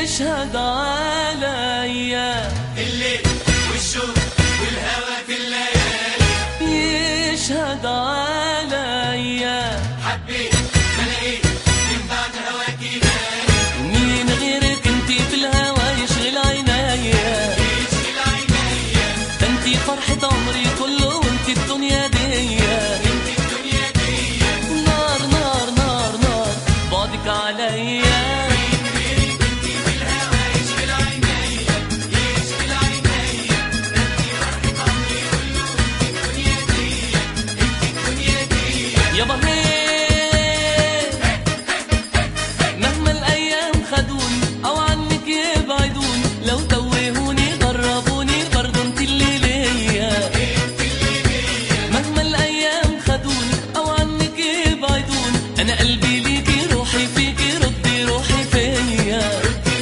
يشهد عليا الليل والشوق والهوى في الليالي يشهد عليا حبيت ما لقيت من بعد هواكي بالي مين غيرك انتي في الهوى يشغل عينيا يشغل عينيا ده انتي فرحة عمري كله وانتي الدنيا دي انت الدنيا دي نار نار نار نار بعدك عليا غيرك انت في الهوى يشغل عينيا يشغل عينيا انت فرحة عمري كله انت الدنيا دي انت الدنيا دي يا بهير مهما الايام خدوني او عنك يبعدوني لو توهوني غربوني برضه انت اللي ليا مهما الايام خدوني او عنك يبعدوني انا قلبي ليكي روحي فيكي ردي روحي فيا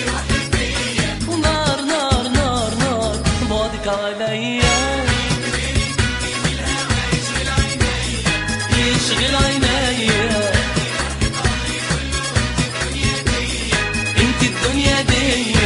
نار نار نار نار بعدك عليا يشغل عينيا انت الدنيا دي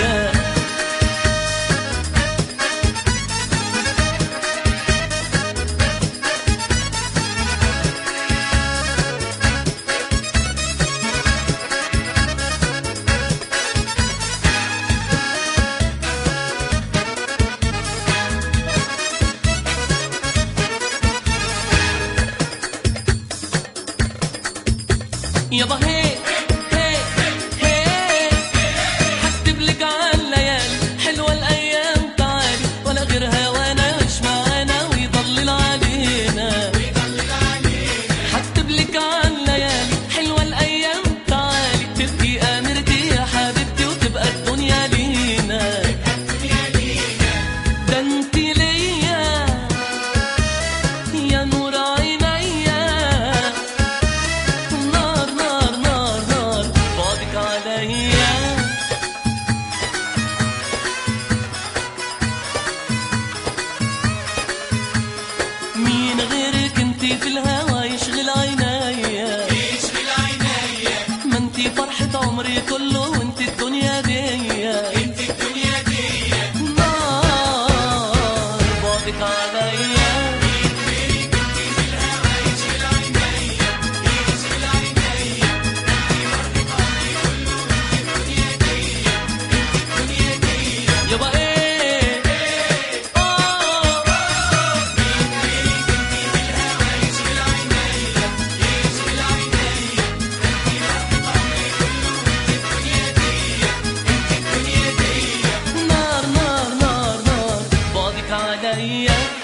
يابا هي هي هي هكتب لك عن ليالي حلوة الأيام تعالي ولا غير هوانا مش معانا ويضلل علينا هكتب لك عن ليالي حلوة الأيام تعالي تبقي أميرتي يا حبيبتي وتبقى الدنيا لينا ده انت ليا يا نور عينيا نار نار نار نار بعدك عليا مين غيرك انتي في الهوى يشغل عينيا يشغل عينيا ما انتي فرحة عمري كله وانتي الدنيا دي انت الدنيا دي نار بعدك عليا يشغل عينيا يشغل عينيا يابا ايه آه. نار نار نار نار بعدك عليا